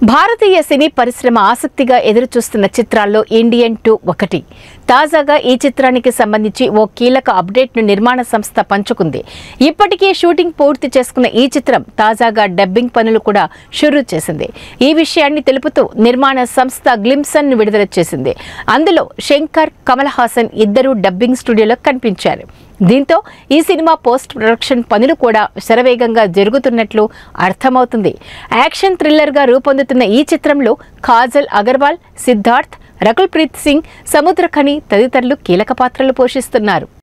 భారతీయ సినీ పరిశ్రమ ఆసక్తిగా ఎదురుచూస్తున్న చిత్రాల్లో ఇండియన్ టూ ఒకటి తాజాగా ఈ చిత్రానికి సంబంధించి ఓ కీలక అప్డేట్ను నిర్మాణ సంస్థ పంచుకుంది ఇప్పటికే షూటింగ్ పూర్తి చేసుకున్న ఈ చిత్రం తాజాగా డబ్బింగ్ పనులు కూడా షురూ చేసింది ఈ విషయాన్ని తెలుపుతూ నిర్మాణ సంస్థ గ్లిమ్సన్ ను విడుదల చేసింది అందులో శంకర్ కమల్ హాసన్ ఇద్దరూ డబ్బింగ్ స్టూడియోలో కనిపించారు దీంతో ఈ సినిమా పోస్ట్ ప్రొడక్షన్ పనులు కూడా శరవేగంగా జరుగుతున్నట్లు అర్థమవుతుంది యాక్షన్ థ్రిల్లర్గా రూపొందుతున్న ఈ చిత్రంలో కాజల్ అగర్వాల్ సిద్ధార్థ్ రకుల్ ప్రీత్ సింగ్ సముద్రఖని తదితరులు కీలక పాత్రలు పోషిస్తున్నారు